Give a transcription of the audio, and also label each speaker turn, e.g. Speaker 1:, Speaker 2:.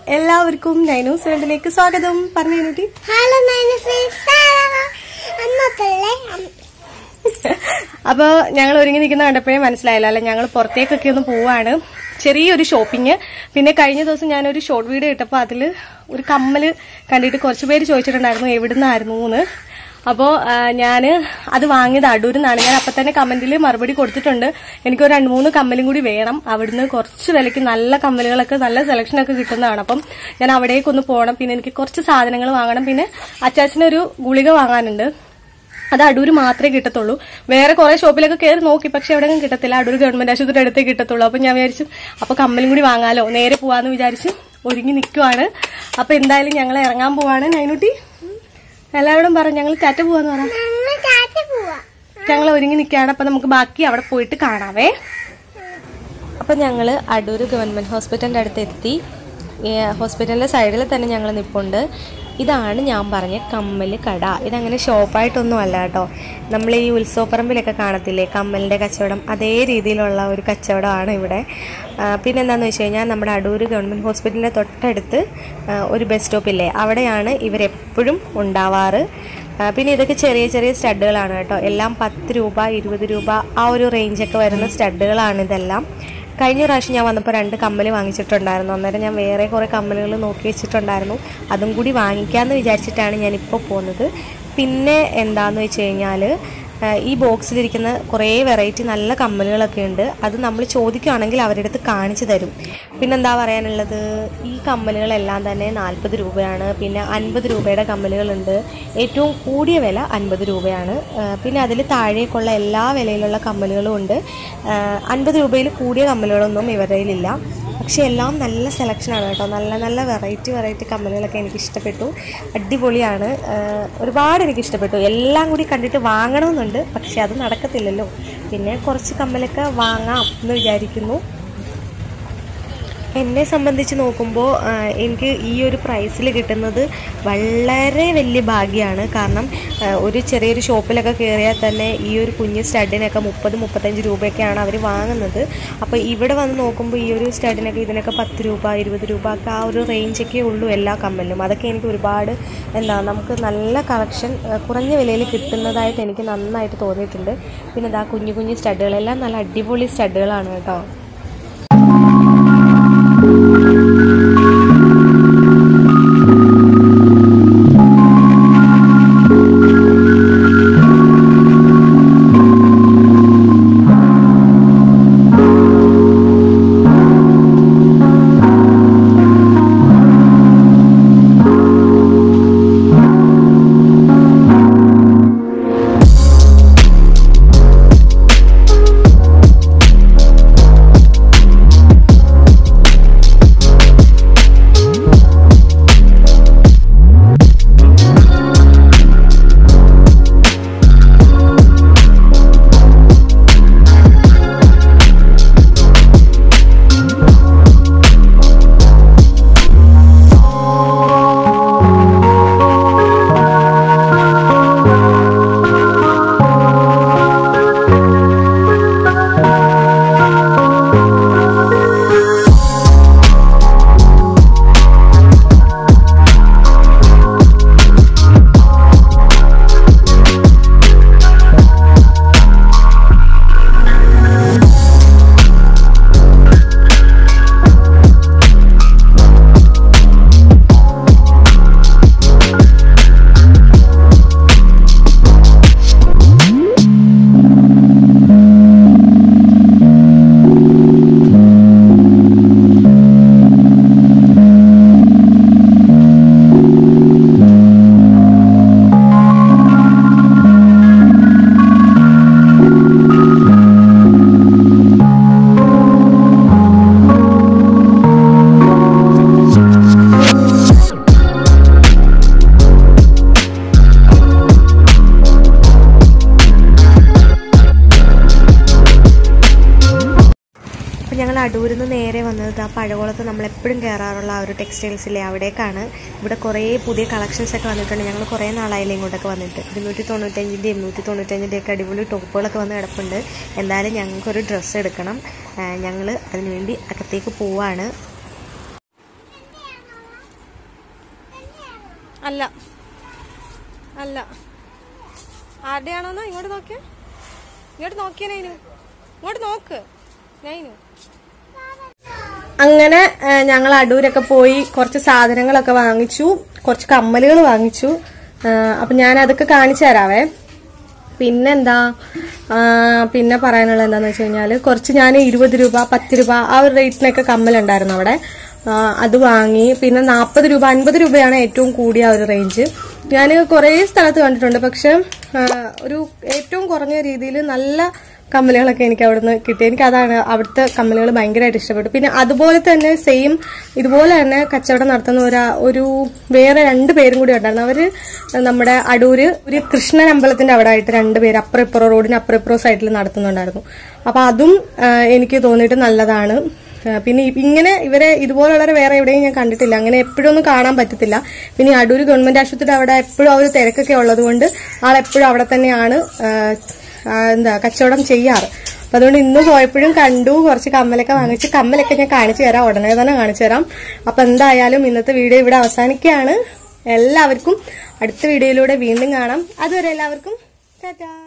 Speaker 1: എല്ലാവർക്കും നൈനൂസ് വേൾഡിലേക്ക് സ്വാഗതം പറഞ്ഞു കുട്ടി
Speaker 2: ഹലോ അന്നത്തല്ലേ
Speaker 1: അപ്പോൾ ഞങ്ങൾ ഒരുങ്ങി നിൽക്കുന്ന കണ്ടപ്പോഴേ മനസ്സിലായല്ലോ അല്ലെ ഞങ്ങൾ പുറത്തേക്കൊക്കെ ഒന്ന് പോവാണ് ചെറിയൊരു ഷോപ്പിംഗ് പിന്നെ കഴിഞ്ഞ ദിവസം ഞാനൊരു ഷോർട്ട് വീഡിയോ ഇട്ടപ്പോൾ അതിൽ ഒരു കമ്മൽ കണ്ടിട്ട് കുറച്ച് പേര് ചോദിച്ചിട്ടുണ്ടായിരുന്നു എവിടുന്നായിരുന്നു എന്ന് അപ്പോൾ ഞാൻ അത് വാങ്ങിയത് അടൂരിൽ നിന്നാണ് ഞാൻ അപ്പം തന്നെ കമന്റിൽ മറുപടി കൊടുത്തിട്ടുണ്ട് എനിക്കൊരു രണ്ട് മൂന്ന് കമ്മലും കൂടി വേണം അവിടുന്ന് കുറച്ച് വിലയ്ക്ക് നല്ല കമ്മലുകളൊക്കെ നല്ല സെലക്ഷനൊക്കെ കിട്ടുന്നതാണ് അപ്പം ഞാൻ അവിടേക്കൊന്ന് പോകണം പിന്നെ എനിക്ക് കുറച്ച് സാധനങ്ങൾ വാങ്ങണം പിന്നെ അച്ചാച്ചനൊരു ഗുളിക വാങ്ങാനുണ്ട് അത് അടൂര് മാത്രമേ കിട്ടത്തുള്ളൂ വേറെ കുറെ ഷോപ്പിലൊക്കെ കയറി നോക്കി പക്ഷെ എവിടെയും കിട്ടത്തില്ല അടൂർ ഗവൺമെന്റ് ആശുപത്രി അടുത്തേ കിട്ടത്തുള്ളൂ അപ്പൊ ഞാൻ വിചാരിച്ചു അപ്പൊ കമ്മലും കൂടി വാങ്ങാലോ നേരെ പോവാന്ന് വിചാരിച്ച് ഒരുങ്ങി നിൽക്കുവാണ് അപ്പൊ എന്തായാലും ഞങ്ങൾ ഇറങ്ങാൻ പോവാണ് നൈനുട്ടി എല്ലാവരോടും പറ ഞങ്ങൾ ടാറ്റ പോവാന്ന് പറ
Speaker 2: നമ്മ ചാച്ച പോവാ
Speaker 1: ഞങ്ങൾ ഒരുങ്ങി നിൽക്കുകയാണ് അപ്പൊ നമുക്ക് ബാക്കി അവിടെ പോയിട്ട് കാണാവേ അപ്പൊ ഞങ്ങൾ അടൂർ ഗവൺമെന്റ് ഹോസ്പിറ്റലിന്റെ അടുത്ത് എത്തി ഈ ഹോസ്പിറ്റലിന്റെ സൈഡിൽ തന്നെ ഞങ്ങൾ നിൽപ്പുണ്ട് ഇതാണ് ഞാൻ പറഞ്ഞ കമ്മല് കട ഇതങ്ങനെ ഷോപ്പായിട്ടൊന്നും അല്ല കേട്ടോ നമ്മൾ ഈ ഉത്സവപ്പറമ്പിലൊക്കെ കാണത്തില്ലേ കമ്മലിൻ്റെ കച്ചവടം അതേ രീതിയിലുള്ള ഒരു കച്ചവടമാണ് ഇവിടെ ആ, പിന്നെ എന്താണെന്ന് വെച്ച് കഴിഞ്ഞാൽ നമ്മുടെ അടൂർ ഗവൺമെൻറ് ഹോസ്പിറ്റലിൻ്റെ തൊട്ടടുത്ത് ആ, ഒരു ബസ് സ്റ്റോപ്പില്ലേ അവിടെയാണ് ഇവരെപ്പോഴും ഉണ്ടാവാറ് ആ, പിന്നെ ഇതൊക്കെ ചെറിയ ചെറിയ സ്റ്റഡുകളാണ് കേട്ടോ എല്ലാം പത്ത് രൂപ ഇരുപത് രൂപ ആ ഒരു റേഞ്ചൊക്കെ വരുന്ന സ്റ്റഡുകളാണ് ഇതെല്ലാം കഴിഞ്ഞ പ്രാവശ്യം ഞാൻ വന്നപ്പോൾ രണ്ട് കമ്മൽ വാങ്ങിച്ചിട്ടുണ്ടായിരുന്നു അന്നേരം ഞാൻ വേറെ കുറേ കമ്മലുകൾ നോക്കി വെച്ചിട്ടുണ്ടായിരുന്നു അതും കൂടി വാങ്ങിക്കാമെന്ന് വിചാരിച്ചിട്ടാണ് ഞാനിപ്പോൾ പോകുന്നത് പിന്നെ എന്താണെന്ന് വെച്ച് കഴിഞ്ഞാൽ ഈ ബോക്സിലിരിക്കുന്ന കുറേ വെറൈറ്റി നല്ല കമ്മലുകളൊക്കെ ഉണ്ട് അത് നമ്മൾ ചോദിക്കുകയാണെങ്കിൽ അവരുടെ അടുത്ത് കാണിച്ചു തരും പിന്നെന്താ പറയാനുള്ളത് ഈ കമ്മലുകളെല്ലാം തന്നെ നാൽപ്പത് രൂപയാണ് പിന്നെ അൻപത് രൂപയുടെ കമ്മലുകളുണ്ട് ഏറ്റവും കൂടിയ വില അൻപത് രൂപയാണ് ആ, പിന്നെ അതിൽ താഴേക്കുള്ള എല്ലാ വിലയിലുള്ള കമ്മലുകളും ഉണ്ട് അൻപത് രൂപയിൽ കൂടിയ കമ്മലുകളൊന്നും ഇവരുടെ കയ്യിലില്ല പക്ഷെ എല്ലാം നല്ല സെലക്ഷനാണ് കേട്ടോ നല്ല നല്ല വെറൈറ്റി വെറൈറ്റി കമ്മലുകളൊക്കെ എനിക്ക് ഇഷ്ടപ്പെട്ടു അടിപൊളിയാണ് ആ, ഒരുപാട് എനിക്ക് ഇഷ്ടപ്പെട്ടു എല്ലാം കൂടി കണ്ടിട്ട് വാങ്ങണമെന്നുണ്ട് പക്ഷെ അത് നടക്കത്തില്ലല്ലോ പിന്നെ കുറച്ച് കമ്മലൊക്കെ വാങ്ങാം എന്ന് വിചാരിക്കുന്നു എന്നെ സംബന്ധിച്ച് നോക്കുമ്പോൾ ആ, എനിക്ക് ഈ ഒരു പ്രൈസിൽ കിട്ടുന്നത് വളരെ വലിയ ഭാഗ്യമാണ് കാരണം ആ, ഒരു ചെറിയൊരു ഷോപ്പിലൊക്കെ കയറിയാൽ തന്നെ ഈ ഒരു കുഞ്ഞ് സ്റ്റഡിനൊക്കെ മുപ്പത് മുപ്പത്തഞ്ച് രൂപയൊക്കെയാണ് അവർ വാങ്ങുന്നത് അപ്പോൾ ഇവിടെ വന്ന് നോക്കുമ്പോൾ ഈ ഒരു സ്റ്റഡിനൊക്കെ ഇതിനൊക്കെ പത്ത് രൂപ ഇരുപത് രൂപ ഒക്കെ ആ ഒരു റേഞ്ചൊക്കെ ഉള്ളൂ എല്ലാ കമ്മലിനും അതൊക്കെ എനിക്ക് ഒരുപാട് എന്താ നമുക്ക് നല്ല കളക്ഷൻ കുറഞ്ഞ വിലയിൽ കിട്ടുന്നതായിട്ട് എനിക്ക് നന്നായിട്ട് തോന്നിയിട്ടുണ്ട് പിന്നെ ഇതാ കുഞ്ഞു കുഞ്ഞു സ്റ്റഡുകളെല്ലാം നല്ല അടിപൊളി സ്റ്റഡുകളാണ് കേട്ടോ അപ്പോൾ ഞങ്ങൾ അടൂരിൽ നിന്ന് നേരെ വന്നത് ആ പഴകുളത്ത് നമ്മൾ എപ്പോഴും കയറാറുള്ള ആ ഒരു ടെക്സ്റ്റൈൽസിലെ അവിടേക്കാണ് ഇവിടെ കുറേ പുതിയ കളക്ഷൻസ് ഒക്കെ വന്നിട്ടുണ്ട് ഞങ്ങൾ കുറേ നാളായില്ലേ ഇങ്ങോട്ടൊക്കെ വന്നിട്ട് ഇരുന്നൂറ്റി തൊണ്ണൂറ്റഞ്ചിൻ്റെയും നൂറ്റി തൊണ്ണൂറ്റഞ്ചിൻ്റെയും ഒക്കെ അടിപൊളി ടോപ്പുകളൊക്കെ വന്ന് കിടപ്പുണ്ട് എന്തായാലും ഞങ്ങൾക്കൊരു ഡ്രസ്സ് എടുക്കണം ഞങ്ങൾ അതിനുവേണ്ടി അകത്തേക്ക് പോവാണ് അല്ല അല്ല ആരുടെയാണോന്നോ ഇങ്ങോട്ട് നോക്കിയ ഇങ്ങോട്ട് നോക്കിയ നൈനു ഇങ്ങോട്ട് നോക്ക് നൈനു അങ്ങനെ ആ, ഞങ്ങൾ അടൂരൊക്കെ പോയി കുറച്ച് സാധനങ്ങളൊക്കെ വാങ്ങിച്ചു കുറച്ച് കമ്മലുകൾ വാങ്ങിച്ചു ആ, അപ്പൊ ഞാൻ അതൊക്കെ കാണിച്ചു തരാവേ പിന്നെന്താ ആ, പിന്നെ പറയാനുള്ളത് എന്താന്ന് വെച്ച് കഴിഞ്ഞാല് കുറച്ച് ഞാൻ ഇരുപത് രൂപ പത്ത് രൂപ ആ ഒരു റേറ്റിനൊക്കെ കമ്മലുണ്ടായിരുന്നു അവിടെ ആ, അത് വാങ്ങി പിന്നെ നാൽപ്പത് രൂപ അൻപത് രൂപയാണ് ഏറ്റവും കൂടിയ ആ ഒരു റേഞ്ച് ഞാൻ കുറേ സ്ഥലത്ത് കണ്ടിട്ടുണ്ട് പക്ഷെ ആ, ഒരു ഏറ്റവും കുറഞ്ഞ രീതിയിൽ നല്ല കമ്മലുകളൊക്കെ എനിക്ക് അവിടുന്ന് കിട്ടി എനിക്ക് അതാണ് അവിടുത്തെ കമ്മലുകൾ ഭയങ്കരമായിട്ട് ഇഷ്ടപ്പെട്ടു പിന്നെ അതുപോലെ തന്നെ സെയിം ഇതുപോലെ തന്നെ കച്ചവടം നടത്തുന്ന ഒരു ഒരു വേറെ രണ്ട് പേരും കൂടി ഉണ്ടായിരുന്നു അവര് നമ്മുടെ അടൂര് ഒരു കൃഷ്ണൻ അമ്പലത്തിന്റെ അവിടെ ആയിട്ട് രണ്ട് പേര് അപ്പുറം ഇപ്പുറം റോഡിന് അപ്പുറം ഇപ്പുറം സൈഡിൽ നടത്തുന്നുണ്ടായിരുന്നു അപ്പൊ അതും ആ, എനിക്ക് തോന്നിയിട്ട് നല്ലതാണ് ആ, പിന്നെ ഇ- ഇങ്ങനെ ഇവരെ ഇതുപോലുള്ളവരെ വേറെ എവിടെയും ഞാൻ കണ്ടിട്ടില്ല അങ്ങനെ എപ്പോഴും ഒന്നും കാണാൻ പറ്റത്തില്ല പിന്നെ ഈ അടൂർ ഗവൺമെന്റ് ആശുപത്രിയുടെ അവിടെ എപ്പോഴും ആ ഒരു തിരക്കൊക്കെ ഉള്ളത് കൊണ്ട് ആളെപ്പോഴും അവിടെ തന്നെയാണ് ആ, ആ, എന്താ കച്ചവടം ചെയ്യാറ് അപ്പൊ അതുകൊണ്ട് ഇന്ന് പോയപ്പോഴും കണ്ടു കുറച്ച് കമ്മലൊക്കെ വാങ്ങിച്ച് കമ്മലൊക്കെ ഞാൻ കാണിച്ചു തരാം ഉടനെ തന്നെ കാണിച്ചു തരാം അപ്പൊ എന്തായാലും ഇന്നത്തെ വീഡിയോ ഇവിടെ അവസാനിക്കുകയാണ് എല്ലാവർക്കും അടുത്ത വീഡിയോയിലൂടെ വീണ്ടും കാണാം അതുവരെ എല്ലാവർക്കും ടാറ്റാ